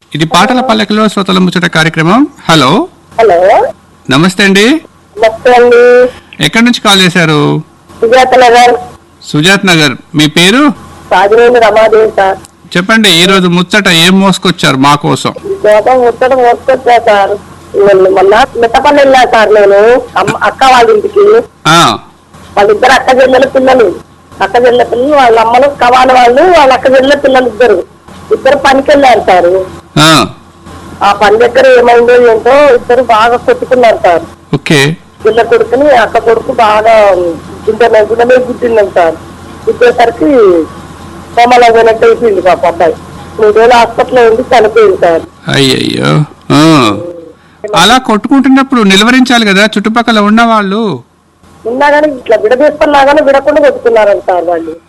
ఇది పాటల పల్లకిలో శ్రోతల ముచ్చట కార్యక్రమం హలో హలో నమస్తే అండి నమస్తే అండి ఎక్కడి నుంచి కాల్ చేశారు సుజాత నగర్ సుజాత్ నగర్ మీ పేరు రాజవేంద్ర రమాదేవి సార్ చెప్పండి ఈ రోజు ముచ్చట ఏం మోసుకొచ్చారు మా కోసం గోపం ముచ్చట మోసుకొచ్చా సార్ నేను మొన్న మిట్టపల్లి వెళ్ళా సార్ నేను అమ్మ అక్క వాళ్ళ ఇంటికి ఆ వాళ్ళిద్దరు అక్క చెల్లెల పిల్లలు అక్క చెల్లెల పిల్లలు వాళ్ళ అమ్మలు కవాల వాళ్ళు వాళ్ళ అక్క చెల్లెల పిల్లలు ఇద్దరు ఇద్దరు పనికి వెళ్ళారు సార్ ఆ, ఆ పని దగ్గర ఏమైందో ఏంటో ఇద్దరు బాగా కొట్టుకున్నారు సార్ ఓకే పిల్ల కొడుకుని అక్క కొడుకు బాగా గుండె గుండె గుద్దింది సార్ గుద్దేసరికి కోమలో పోయినట్టు అయిపోయింది పాప అబ్బాయి మూడు రోజులు హాస్పిటల్లో ఉండి చనిపోయింది సార్ అయ్యయ్యో ఆ. అలా కొట్టుకుంటున్నప్పుడు నిలవరించాలి కదా చుట్టుపక్కల ఉన్న వాళ్ళు ఉన్నా కానీ ఇట్లా విడదీస్తున్నా కానీ విడకుండా కొట్టుకున్నారంట సార్ వాళ్ళు